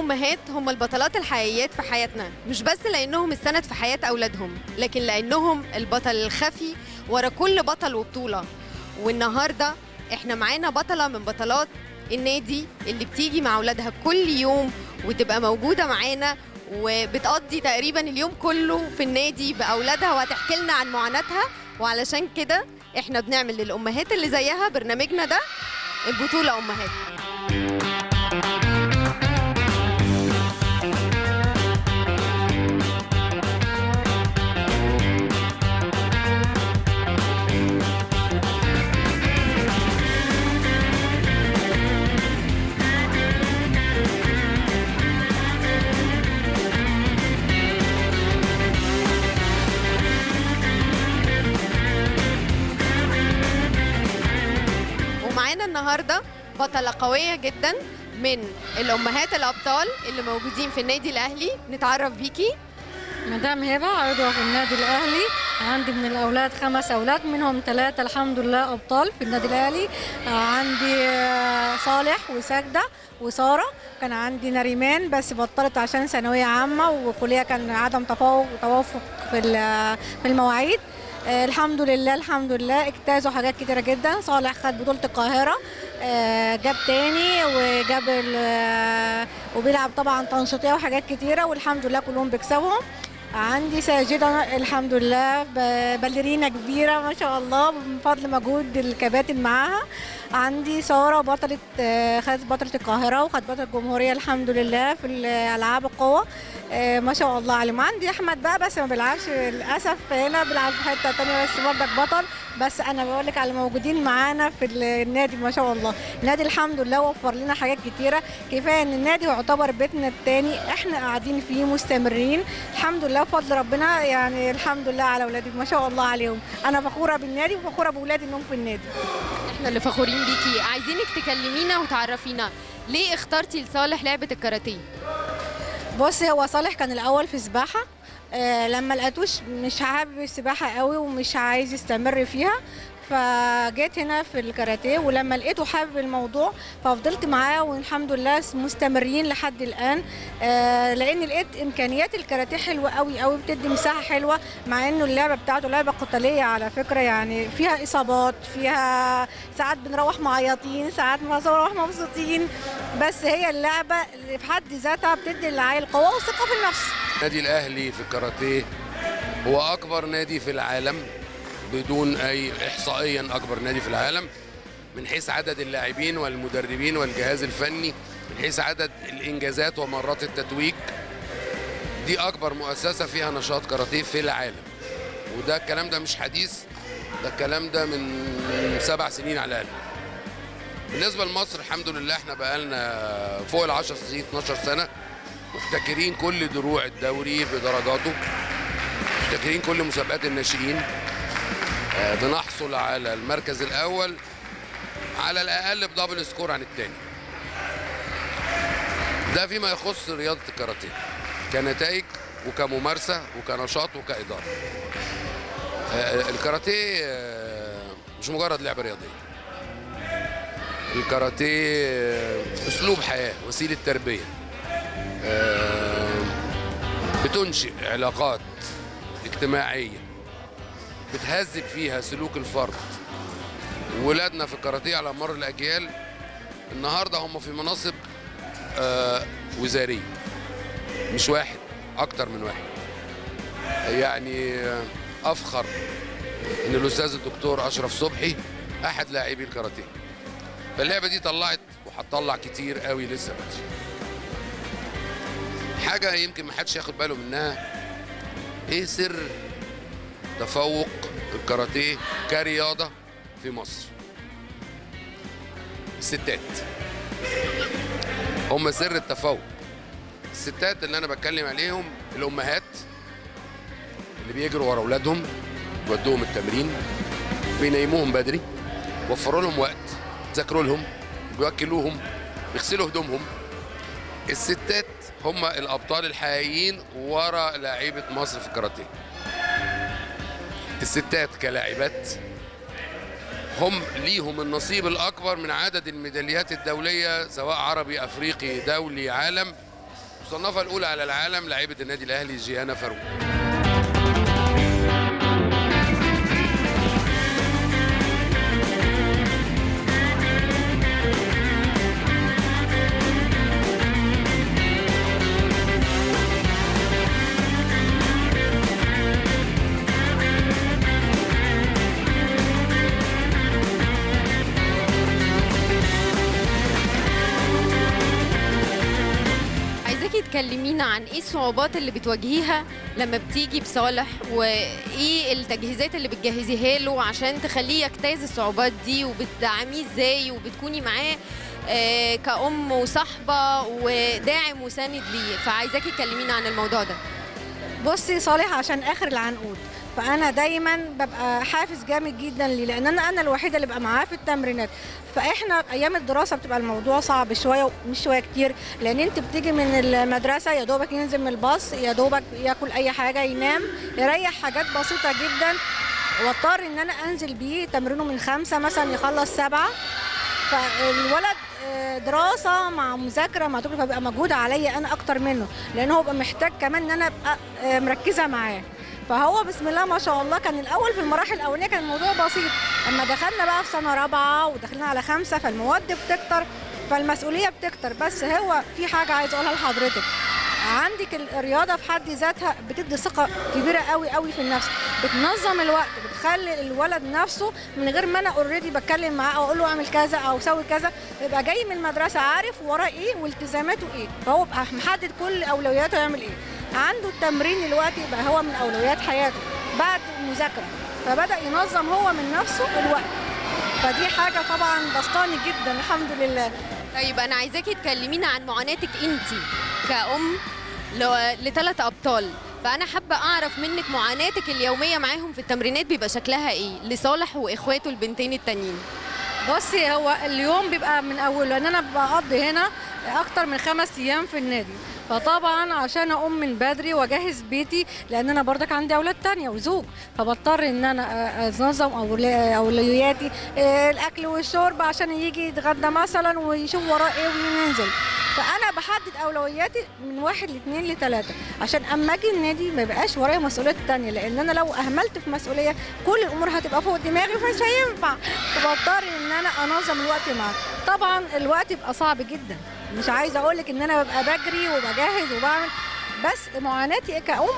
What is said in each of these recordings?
الأمهات هم البطلات الحقيقيات في حياتنا مش بس لأنهم السند في حياة أولادهم لكن لأنهم البطل الخفي ورا كل بطل وبطولة والنهاردة احنا معانا بطلة من بطلات النادي اللي بتيجي مع أولادها كل يوم وتبقى موجودة معانا وبتقضي تقريبا اليوم كله في النادي بأولادها وهتحكي لنا عن معاناتها وعلشان كده احنا بنعمل للأمهات اللي زيها برنامجنا ده البطولة أمهات ومعانا النهارده بطلة قوية جدا من الأمهات الأبطال اللي موجودين في النادي الأهلي نتعرف بيكي مدام هبة عضوة في النادي الأهلي عندي من الأولاد خمس أولاد منهم ثلاثة الحمد لله أبطال في النادي الأهلي آه، عندي آه، صالح وساجدة وسارة كان عندي نريمان بس بطلت عشان ثانوية عامة وكلية كان عدم تفوق وتوافق في ال- في المواعيد آه، الحمد لله الحمد لله اجتازوا حاجات كتيرة جدا صالح خد بطولة القاهرة آه، جاب تاني وجاب ال- آه، وبيلعب طبعا تنشيطية وحاجات كتيرة والحمد لله كلهم بيكسبهم عندي ساجدة الحمد لله ب- باليرينا كبيرة ما شاء الله من فضل مجهود الكباتن معاها عندي سارة بطلة آه، خدت بطلة القاهرة وخدت بطلة الجمهورية الحمد لله في الألعاب القوة آه، ما شاء الله عليهم عندي أحمد بقى بس ما بيلعبش للأسف هنا بيلعب في حتة تانية بس برضك بطل بس أنا بقول لك على الموجودين معانا في النادي ما شاء الله النادي الحمد لله وفر لنا حاجات كتيرة كفاية إن النادي يعتبر بيتنا التاني إحنا قاعدين فيه مستمرين الحمد لله بفضل ربنا يعني الحمد لله على أولادي ما شاء الله عليهم أنا فخورة بالنادي وفخورة بأولادي إنهم في النادي احنا اللي فخورين بيكي عايزينك تكلمينا وتعرفينا ليه اخترتي لصالح لعبة الكاراتيه بص هو صالح كان الاول في سباحه آه لما لقيتوش مش حابب السباحه قوي ومش عايز يستمر فيها فجيت هنا في الكاراتيه ولما لقيته حابب الموضوع ففضلت معاه والحمد لله مستمرين لحد الان آه لان لقيت امكانيات الكاراتيه حلوه قوي قوي بتدي مساحه حلوه مع انه اللعبه بتاعته لعبه قتاليه على فكره يعني فيها اصابات فيها ساعات بنروح معيطين ساعات بنروح مبسوطين بس هي اللعبه اللي في حد ذاتها بتدي للعيل قوه وثقه في النفس النادي الاهلي في الكاراتيه هو اكبر نادي في العالم بدون اي احصائيا اكبر نادي في العالم من حيث عدد اللاعبين والمدربين والجهاز الفني من حيث عدد الانجازات ومرات التتويج دي اكبر مؤسسه فيها نشاط كاراتيه في العالم وده الكلام ده مش حديث ده الكلام ده من سبع سنين على الاقل بالنسبه لمصر الحمد لله احنا بقالنا فوق ال 10 سنين 12 سنه محتكرين كل دروع الدوري بدرجاته محتكرين كل مسابقات الناشئين آه، بنحصل على المركز الاول على الاقل بدبل سكور عن الثاني ده فيما يخص رياضه الكاراتيه كنتائج وكممارسه وكنشاط وكاداره آه، الكاراتيه آه، مش مجرد لعبه رياضيه الكاراتيه آه، اسلوب حياه وسيله تربيه آه، بتنشئ علاقات اجتماعيه بتهذب فيها سلوك الفرد ولادنا في الكاراتيه على مر الاجيال النهارده هم في مناصب آه، وزاريه مش واحد اكتر من واحد يعني آه، افخر ان الاستاذ الدكتور اشرف صبحي احد لاعبي الكاراتيه فاللعبه دي طلعت وهتطلع كتير قوي لسه بدري حاجه يمكن ما حدش ياخد باله منها ايه سر تفوق الكاراتيه كرياضه في مصر الستات هم سر التفوق الستات اللي انا بتكلم عليهم الامهات اللي بيجروا ورا اولادهم يودوهم التمرين بينيموهم بدري وفروا لهم وقت ذاكروا لهم بيوكلوهم بيغسلوا هدومهم الستات هم الابطال الحقيقيين ورا لاعيبه مصر في الكاراتيه الستات كلاعبات هم ليهم النصيب الاكبر من عدد الميداليات الدوليه سواء عربي افريقي دولي عالم المصنفه الاولى على العالم لاعيبه النادي الاهلي جيانا فاروق عايزاكي تكلمينا عن ايه الصعوبات اللي بتواجهيها لما بتيجي بصالح وايه التجهيزات اللي بتجهزيها له عشان تخليه يجتاز الصعوبات دي وبتدعميه ازاي وبتكوني معاه آه، كأم وصاحبة وداعم وساند ليه فعايزاكي تكلمينا عن الموضوع ده بصي صالح عشان اخر العنقود فانا دايما ببقى حافز جامد جدا ليه لان انا انا الوحيده اللي ببقى معاه في التمرينات فاحنا ايام الدراسه بتبقى الموضوع صعب شويه مش شويه كتير لان انت بتيجي من المدرسه يا دوبك ينزل من الباص يا دوبك ياكل اي حاجه ينام يريح حاجات بسيطه جدا واضطر ان انا انزل بيه تمرينه من خمسه مثلا يخلص سبعه فالولد آه، دراسه مع مذاكره مع طول فبيبقى مجهود عليا انا اكتر منه لان هو بيبقى محتاج كمان ان انا ابقى آه، مركزه معاه فهو بسم الله ما شاء الله كان الاول في المراحل الاولانيه كان الموضوع بسيط اما دخلنا بقى في سنه رابعه ودخلنا على خمسه فالمواد بتكتر فالمسؤوليه بتكتر بس هو في حاجه عايز اقولها لحضرتك عندك الرياضه في حد ذاتها بتدي ثقه كبيره قوي قوي في النفس بتنظم الوقت بتخلي الولد نفسه من غير ما انا اوريدي بتكلم معاه او اقول له اعمل كذا او سوي كذا يبقى جاي من المدرسه عارف وراه ايه والتزاماته ايه فهو بقى محدد كل اولوياته يعمل ايه عنده التمرين دلوقتي يبقى هو من اولويات حياته بعد المذاكره فبدا ينظم هو من نفسه الوقت فدي حاجه طبعا بسطاني جدا الحمد لله طيب انا عايزاكي تكلمينا عن معاناتك انت كأم لثلاث ابطال فانا حابه اعرف منك معاناتك اليوميه معاهم في التمرينات بيبقى شكلها ايه لصالح واخواته البنتين التانيين بصي هو اليوم بيبقى من اوله لان انا بقضي هنا اكتر من خمس ايام في النادي فطبعا عشان اقوم من بدري واجهز بيتي لان انا برضك عندي اولاد تانية وزوج فبضطر ان انا انظم أولي- اولوياتي آه، الاكل والشرب عشان يجي يتغدى مثلا ويشوف وراه ايه وننزل فانا بحدد اولوياتي من واحد لاثنين لثلاثه عشان اما اجي النادي ما يبقاش ورايا مسؤوليات تانية لان انا لو اهملت في مسؤوليه كل الامور هتبقى فوق دماغي فمش هينفع فبضطر ان انا انظم الوقت معاه طبعا الوقت بيبقى صعب جدا مش عايزه اقول لك ان انا ببقى بجري وبجهز وبعمل بس معاناتي كأم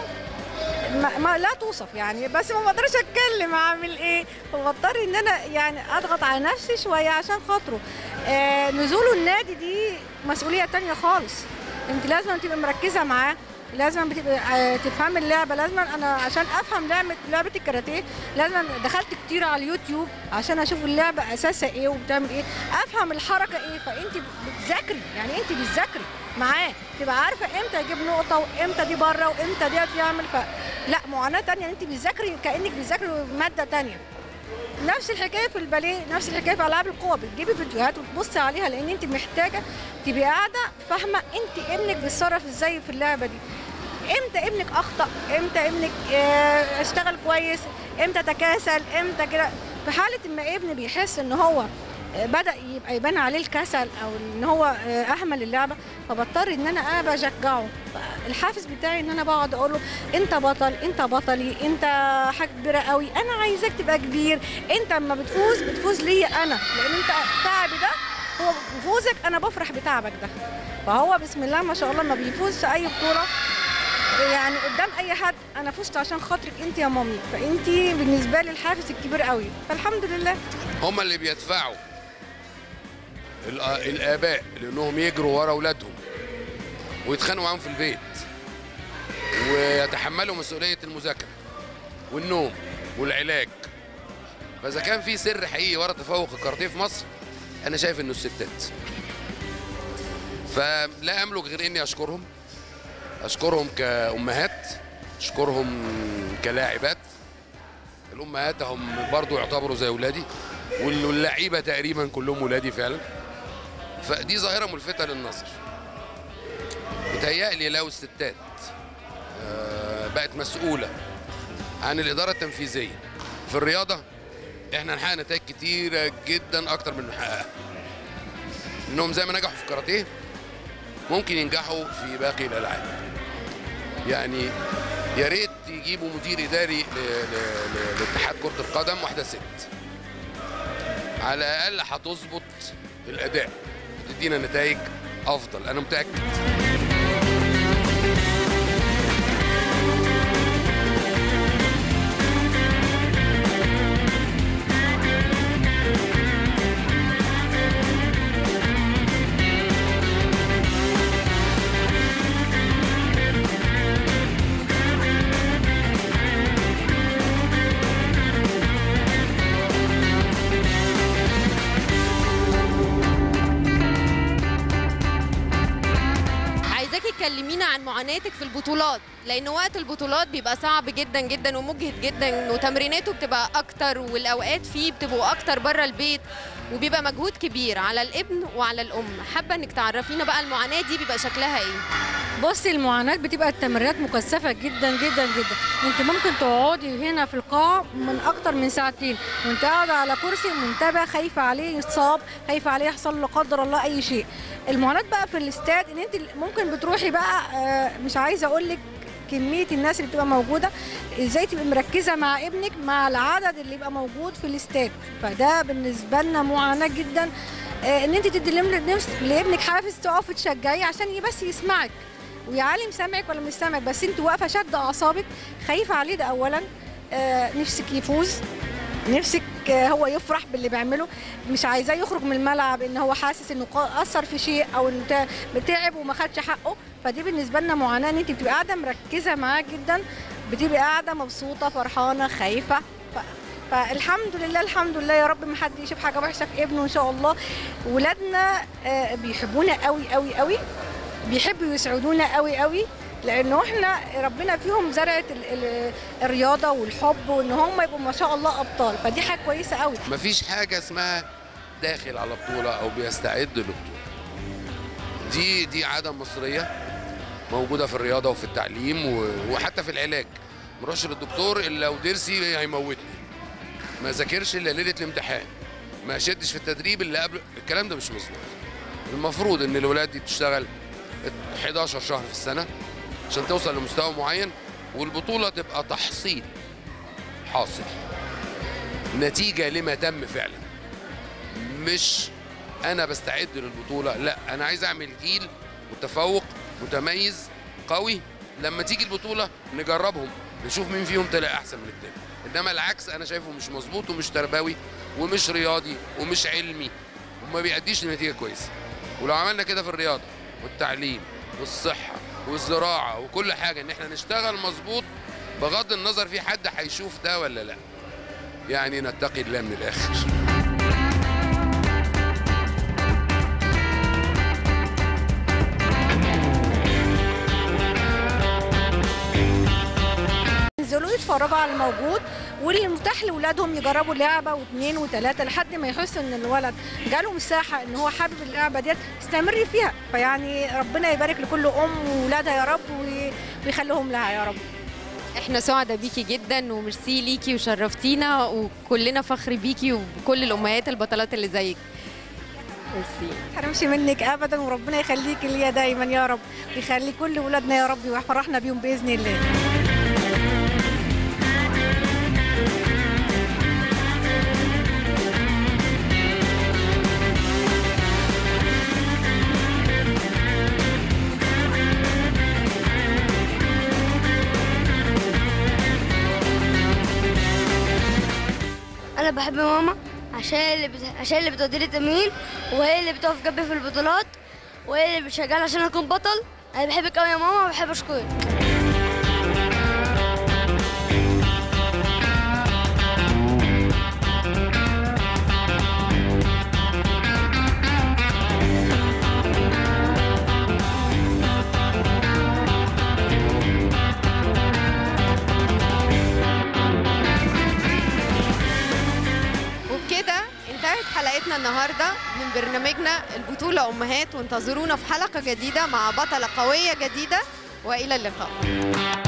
ما, ما لا توصف يعني بس ما بقدرش اتكلم اعمل ايه فبضطر ان انا يعني اضغط على نفسي شويه عشان خاطره آه نزوله النادي دي مسؤوليه تانية خالص انت لازم تبقى مركزه معاه لازم بتبقى آه، تفهم اللعبه لازم انا عشان افهم لعبه لعبه الكاراتيه لازم دخلت كتير على اليوتيوب عشان اشوف اللعبه اساسها ايه وبتعمل ايه افهم الحركه ايه فانت بتذاكري يعني انت بتذاكري معاه تبقى عارفه امتى يجيب نقطه وامتى دي بره وامتى ديت يعمل ف لا معاناه تانية انت بتذاكري كانك بتذاكري ماده تانية نفس الحكايه في الباليه نفس الحكايه في العاب القوه بتجيبي فيديوهات وتبصي عليها لان انت محتاجه تبقي قاعده فاهمه انت ابنك بيتصرف ازاي في اللعبه دي امتى ابنك اخطا امتى ابنك آه، اشتغل كويس امتى تكاسل امتى كده في حاله ما ابني بيحس ان هو آه، بدا يبقى يبان عليه الكسل او ان هو آه، اهمل اللعبه فبضطر ان انا انا بشجعه الحافز بتاعي ان انا بقعد اقول له انت بطل انت بطلي انت حاجه كبيره قوي انا عايزاك تبقى كبير انت اما بتفوز بتفوز ليا انا لان انت تعبي ده هو بفوزك انا بفرح بتعبك ده فهو بسم الله ما شاء الله ما بيفوز في اي بطوله يعني قدام اي حد انا فزت عشان خاطرك انت يا مامي فانت بالنسبه لي الحافز الكبير قوي فالحمد لله هم اللي بيدفعوا الآ- الاباء لانهم يجروا ورا اولادهم ويتخانقوا معاهم في البيت ويتحملوا مسؤوليه المذاكره والنوم والعلاج فاذا كان في سر حقيقي ورا تفوق الكاراتيه في مصر انا شايف انه الستات فلا املك غير اني اشكرهم اشكرهم كامهات اشكرهم كلاعبات الامهات هم برضو يعتبروا زي اولادي وال- واللعيبه تقريبا كلهم ولادي فعلا فدي ظاهره ملفته للنظر متهيألي لو الستات آه، بقت مسؤوله عن الاداره التنفيذيه في الرياضه احنا نحقق نتائج كتيره جدا اكتر من اللي نحققها انهم زي ما نجحوا في الكاراتيه ممكن ينجحوا في باقي الالعاب يعني يا ريت يجيبوا مدير اداري ل- ل- ل- لاتحاد كره القدم واحده ست على الاقل هتظبط الاداء تدينا نتائج افضل انا متاكد عايزاكي تكلمينا عن معاناتك في البطولات لان وقت البطولات بيبقى صعب جدا جدا ومجهد جدا وتمريناته بتبقى اكتر والاوقات فيه بتبقوا اكتر بره البيت وبيبقى مجهود كبير على الابن وعلى الام حابه انك تعرفينا بقى المعاناه دي بيبقى شكلها ايه بصي المعاناة بتبقى التمرينات مكثفة جدا جدا جدا انت ممكن تقعدي هنا في القاعة من اكتر من ساعتين وانت قاعدة على كرسي منتبه خايفة عليه يتصاب خايفة عليه يحصل له قدر الله اي شيء المعاناة بقى في الاستاد ان انت ممكن بتروحي بقى آه، مش عايزة اقول لك كمية الناس اللي بتبقى موجودة ازاي تبقي مركزة مع ابنك مع العدد اللي يبقى موجود في الاستاد فده بالنسبة لنا معاناة جدا آه، ان انت تدي لابنك- نفس- لابنك حافز تقفي تشجعيه عشان ي- بس يسمعك ويعلم سامعك ولا مش سامعك بس انت واقفه شاده اعصابك خايفه عليه ده اولا آه نفسك يفوز نفسك آه هو يفرح باللي بيعمله مش عايزاه يخرج من الملعب ان هو حاسس انه قا- اثر في شيء او انه تا- تعب وما خدش حقه فدي بالنسبه لنا معاناه ان انت بتبقى قاعده مركزه معاه جدا بتبقى قاعده مبسوطه فرحانه خايفه ف... فالحمد لله الحمد لله يا رب ما حد يشوف حاجه وحشه في ابنه ان شاء الله ولادنا آه بيحبونا قوي قوي قوي بيحبوا يسعدونا قوي قوي لانه احنا ربنا فيهم زرعه ال- ال- الرياضه والحب وان هم يبقوا ما شاء الله ابطال فدي حاجه كويسه قوي مفيش حاجه اسمها داخل على بطوله او بيستعد لبطوله دي دي عاده مصريه موجوده في الرياضه وفي التعليم و- وحتى في العلاج ما اروحش للدكتور الا لو ضرسي هيموتني ما ذاكرش الا ليله الامتحان ما اشدش في التدريب اللي قبل الكلام ده مش مظبوط المفروض ان الولاد دي تشتغل 11 شهر في السنه عشان توصل لمستوى معين والبطوله تبقى تحصيل حاصل نتيجه لما تم فعلا مش انا بستعد للبطوله لا انا عايز اعمل جيل متفوق متميز قوي لما تيجي البطوله نجربهم نشوف مين فيهم طلع احسن من التاني انما العكس انا شايفه مش مظبوط ومش تربوي ومش رياضي ومش علمي وما بيأديش لنتيجه كويسه ولو عملنا كده في الرياضه والتعليم والصحه والزراعه وكل حاجه ان احنا نشتغل مظبوط بغض النظر في حد هيشوف ده ولا لا يعني نتقي الله من الاخر ينزلوا يتفرجوا على الموجود واللي متاح لاولادهم يجربوا لعبه واثنين وثلاثه لحد ما يحسوا ان الولد جاله مساحه ان هو حابب اللعبه ديت استمري فيها فيعني ربنا يبارك لكل ام وولادها يا رب وي- ويخليهم لها يا رب احنا سعداء بيكي جدا وميرسي ليكي وشرفتينا وكلنا فخر بيكي وبكل الامهات البطلات اللي زيك ميرسي حرمش منك ابدا وربنا يخليك ليا دايما يا رب ويخلي كل ولادنا يا رب ويفرحنا بيهم باذن الله انا بحب ماما عشان اللي بت... عشان اللي بتوديني التمرين وهي اللي بتقف جنبي في البطولات وهي اللي بتشجعني عشان اكون بطل انا بحبك قوي يا ماما وبحب اشكرك وبكده انتهت حلقتنا النهارده من برنامجنا البطوله امهات وانتظرونا في حلقه جديده مع بطله قويه جديده والى اللقاء